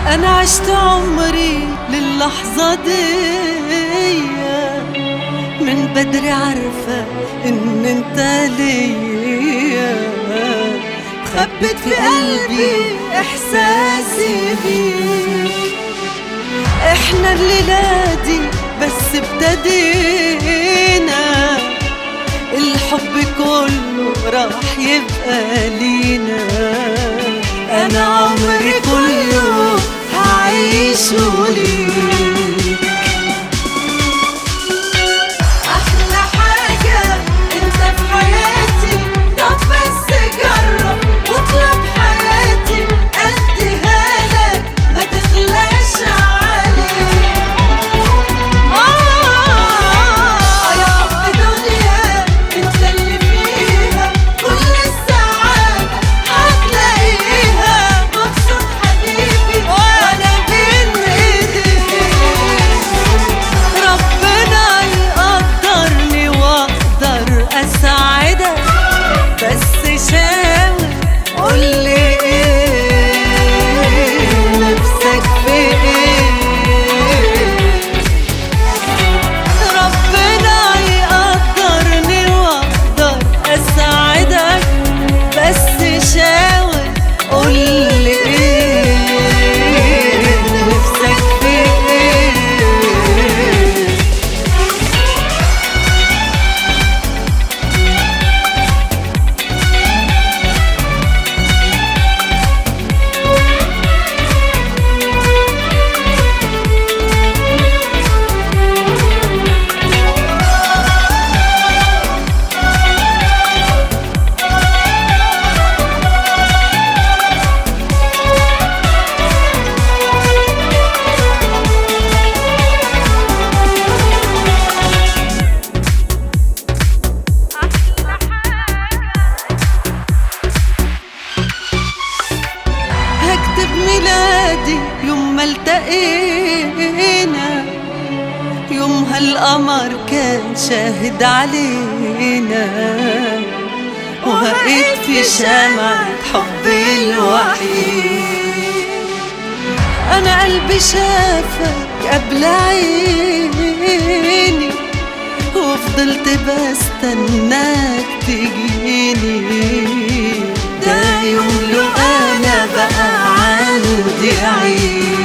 أنا عشت عمري للحظة دي من بدري عارفة إن أنت ليا خبت في قلبي إحساسي بيك إحنا الليلة دي بس ابتدينا الحب كله راح يبقى لينا أنا عمري كله هعيشه ليك أحلى حاجة أنت في حياتي طب بس جرب واطلب حياتي أديها لك ما تغلاش عليك آه يا حب دنيا أنت اللي فيها كل السعادة هتلاقيها مبسوط حبيبي وأنا بين إيديك ربنا يقدرني واقدر اساعدك بس شاور قولي ايه نفسك في ايه ربنا يقدرني واقدر اساعدك بس شاور قولي ايه نفسك في ايه هكتب ميلادي يوم ما التقينا يومها القمر كان شاهد علينا وهقيت في شمعة حبي الوحيد أنا قلبي شافك قبل عيني وفضلت بستناك تجيني ده يوم لو أنا بقى عندي عيد